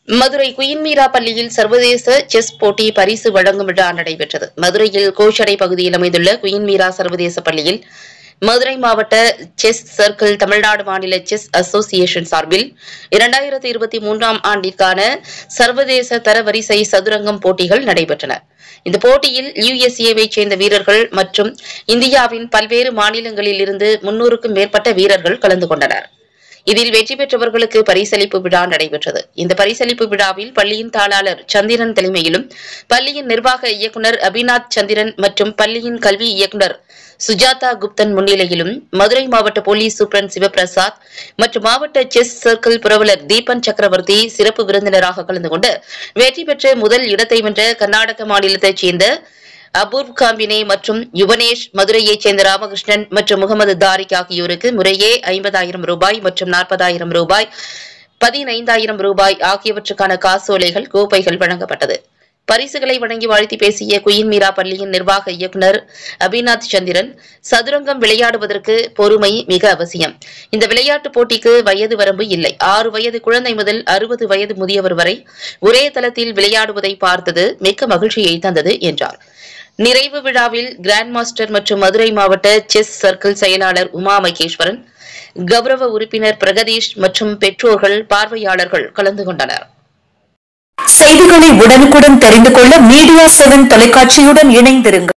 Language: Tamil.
மதுரை குயின் மீரா பள்ளியில் சர்வதேச செஸ் போட்டி பரிசு வழங்கும் விழா நடைபெற்றது மதுரையில் கோஷடை பகுதியில் அமைந்துள்ள குயின் மீரா சர்வதேச பள்ளியில் மதுரை மாவட்ட செஸ் சர்க்கிள் தமிழ்நாடு மாநில செஸ் அசோசியேஷன் சார்பில் இரண்டாயிரத்தி இருபத்தி மூன்றாம் ஆண்டிற்கான சர்வதேச தரவரிசை சதுரங்கம் போட்டிகள் நடைபெற்றன இந்த போட்டியில் யுஎஸ்ஏவை சேர்ந்த வீரர்கள் மற்றும் இந்தியாவின் பல்வேறு மாநிலங்களில் இருந்து முன்னூறுக்கும் மேற்பட்ட வீரர்கள் கலந்து கொண்டனர் இதில் வெற்றி பெற்றவர்களுக்கு பரிசளிப்பு விழா நடைபெற்றது இந்த பரிசளிப்பு விழாவில் பள்ளியின் தாளாளர் சந்திரன் தலைமையிலும் பள்ளியின் நிர்வாக இயக்குநர் அபிநாத் சந்திரன் மற்றும் பள்ளியின் கல்வி இயக்குநர் சுஜாதா குப்தன் முன்னிலையிலும் மதுரை மாவட்ட போலீஸ் சூப்பரண்ட் சிவபிரசாத் மற்றும் மாவட்ட செஸ் சர்க்கிள் புரவலர் தீபன் சக்கரவர்த்தி சிறப்பு விருந்தினராக கலந்து கொண்டு வெற்றி பெற்ற முதல் இடத்தை வென்ற கர்நாடக மாநிலத்தைச் சேர்ந்த அபூர்வ் காம்பினே மற்றும் யுவனேஷ் மதுரையைச் சேர்ந்த ராமகிருஷ்ணன் மற்றும் முகமது தாரிக் ஆகியோருக்கு முறையே ஐம்பதாயிரம் ரூபாய் மற்றும் நாற்பதாயிரம் ரூபாய் பதினைந்தாயிரம் ரூபாய் ஆகியவற்றுக்கான காசோலைகள் கோப்பைகள் வழங்கப்பட்டது பரிசுகளை வழங்கி வாழ்த்தி பேசிய குயின் மீரா பள்ளியின் நிர்வாக இயக்குநர் அபிநாத் சந்திரன் சதுரங்கம் விளையாடுவதற்கு பொறுமை மிக அவசியம் இந்த விளையாட்டுப் போட்டிக்கு வயது வரம்பு இல்லை ஆறு வயது குழந்தை முதல் அறுபது வயது முதியவர் வரை ஒரே தளத்தில் விளையாடுவதை பார்த்தது மிக்க மகிழ்ச்சியை தந்தது என்றார் நிறைவு விழாவில் கிராண்ட் மாஸ்டர் மற்றும் மதுரை மாவட்ட செஸ் சர்க்கிள் செயலாளர் உமா மகேஸ்வரன் கௌரவ உறுப்பினர் பிரகதீஷ் மற்றும் பெற்றோர்கள் பார்வையாளர்கள் கலந்து கொண்டனர் செய்திகளை உடனுக்குடன் தெரிந்து கொள்ள மீடியா செவன் தொலைக்காட்சியுடன் இணைந்திருங்கள்